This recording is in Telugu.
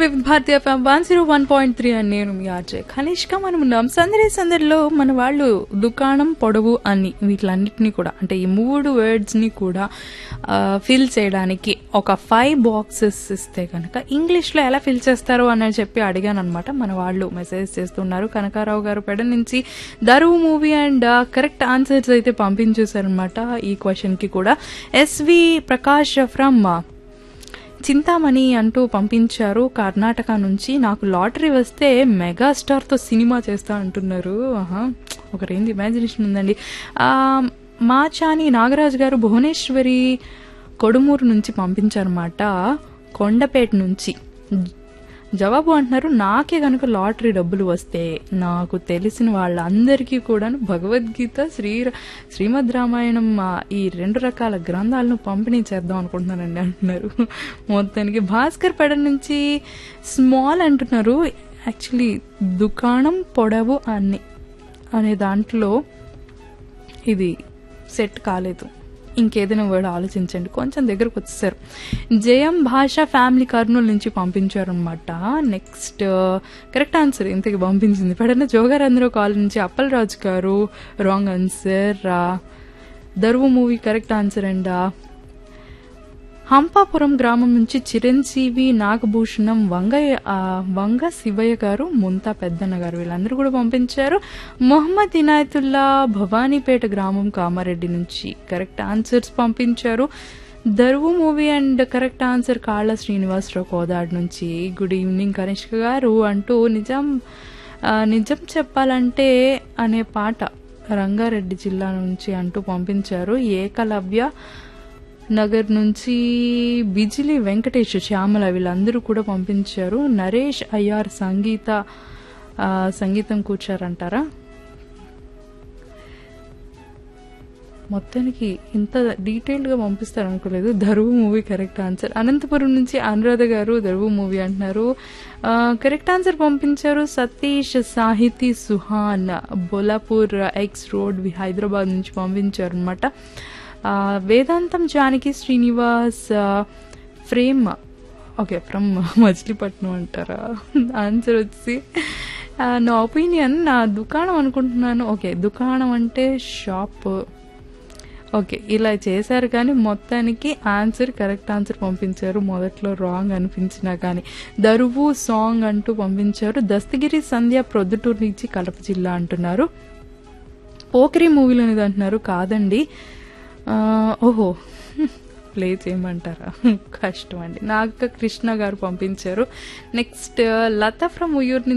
with Bharati FM one zero one point three అని నేను మీ ఆర్జే కనిష్క మనం ఉన్నాం సందడి సందడిలో మన వాళ్ళు దుకాణం పొడవు అని వీటిలన్నిటినీ కూడా అంటే ఈ మూడు వర్డ్స్ ని కూడా ఫిల్ చేయడానికి ఒక ఫైవ్ బాక్సెస్ ఇస్తే కనుక ఇంగ్లీష్ లో ఎలా ఫిల్ చేస్తారు అని చెప్పి అడిగాను అనమాట మన వాళ్ళు మెసేజ్ చేస్తున్నారు కనకారావు గారు పెడ నుంచి దరువు మూవీ అండ్ కరెక్ట్ ఆన్సర్స్ అయితే పంపించేశారనమాట ఈ క్వశ్చన్ కి కూడా ఎస్వి ప్రకాష్ ఫ్రమ్ చింతామణి అంటూ పంపించారు కర్ణాటక నుంచి నాకు లాటరీ వస్తే మెగాస్టార్తో సినిమా చేస్తా అంటున్నారు ఆహా ఒక రేంజ్ ఇమాజినేషన్ ఉందండి ఆ, మాచాని నాగరాజు గారు భువనేశ్వరి కొడుమూరు నుంచి పంపించారన్నమాట కొండపేట నుంచి జవాబు అంటున్నారు నాకే కనుక లాటరీ డబ్బులు వస్తే నాకు తెలిసిన వాళ్ళందరికీ కూడా భగవద్గీత శ్రీ శ్రీమద్ రామాయణం ఆ, ఈ రెండు రకాల గ్రంథాలను పంపిణీ చేద్దాం అనుకుంటున్నానండి అంటున్నారు మొత్తానికి భాస్కర్ పెడ నుంచి స్మాల్ అంటున్నారు యాక్చువల్లీ దుకాణం పొడవు అన్ని అనే దాంట్లో ఇది సెట్ కాలేదు ఇంకేదైనా వర్డ్ ఆలోచించండి కొంచెం దగ్గరకు వచ్చేసారు జయం భాష ఫ్యామిలీ కర్నూలు నుంచి పంపించారనమాట నెక్స్ట్ కరెక్ట్ ఆన్సర్ ఇంతకి పంపించింది పడిన జోగారంధ్ర కాల్ నుంచి Appalaraju garu wrong answer Daruvu movie correct answer and Hampapuram గ్రామం నుంచి చిరంజీవి నాగభూషణం వంగ ఆ, వంగ శివయ్య గారు ముంతా పెద్దన్న గారు వీళ్ళందరూ కూడా పంపించారు మొహమ్మద్ ఇనాయతుల్లా భవానీపేట గ్రామం కామారెడ్డి నుంచి కరెక్ట్ ఆన్సర్స్ పంపించారు దరువు మూవీ అండ్ కరెక్ట్ ఆన్సర్ కాళ్ళ శ్రీనివాసరావు కోదాడ్ నుంచి గుడ్ ఈవినింగ్ కనిష్క గారు అంటూ నిజం ఆ, నిజం చెప్పాలంటే అనే పాట రంగారెడ్డి జిల్లా నుంచి అంటూ పంపించారు ఏకలవ్య నగర్ నుంచి బిజిలి వెంకటేష్ శ్యామల వీళ్ళందరూ కూడా పంపించారు నరేష్ అయ్యార్ సంగీత ఆ, సంగీతం కూర్చారంటారా మొత్తానికి ఇంత డీటెయిల్డ్ గా పంపిస్తారు అనుకోలేదు దరువు మూవీ కరెక్ట్ ఆన్సర్ అనంతపురం నుంచి అనురాధ గారు దరువు మూవీ అంటున్నారు ఆ, కరెక్ట్ ఆన్సర్ పంపించారు సతీష్ సాహితీ సుహాన్ బోలాపూర్ ఎక్స్ రోడ్ వి- హైదరాబాద్ నుంచి పంపించారు అనమాట వేదాంతం జానకి శ్రీనివాస్ ఆ, ఫ్రేమ్ ఓకే ఫ్రమ్ మచిలీపట్నం అంటారా ఆన్సర్ వచ్చి ఆ, నా ఒపీనియన్ నా దుకాణం అనుకుంటున్నాను ఓకే దుకాణం అంటే షాప్ ఓకే ఇలా చేశారు కానీ మొత్తానికి ఆన్సర్ కరెక్ట్ ఆన్సర్ పంపించారు మొదట్లో రాంగ్ అనిపించినా కానీ దరువు సాంగ్ అంటూ పంపించారు దస్తగిరి సంధ్య ప్రొద్దుటూరు నుంచి కడప జిల్లా అంటున్నారు పోకరి మూవీలోనిది అంటున్నారు కాదండి ఆ, ఓహో ప్లే చేయమంటారా కష్టం అండి నాగ కృష్ణ గారు పంపించారు నెక్స్ట్ లత ఫ్రమ్ ఉయ్యూరు నుంచి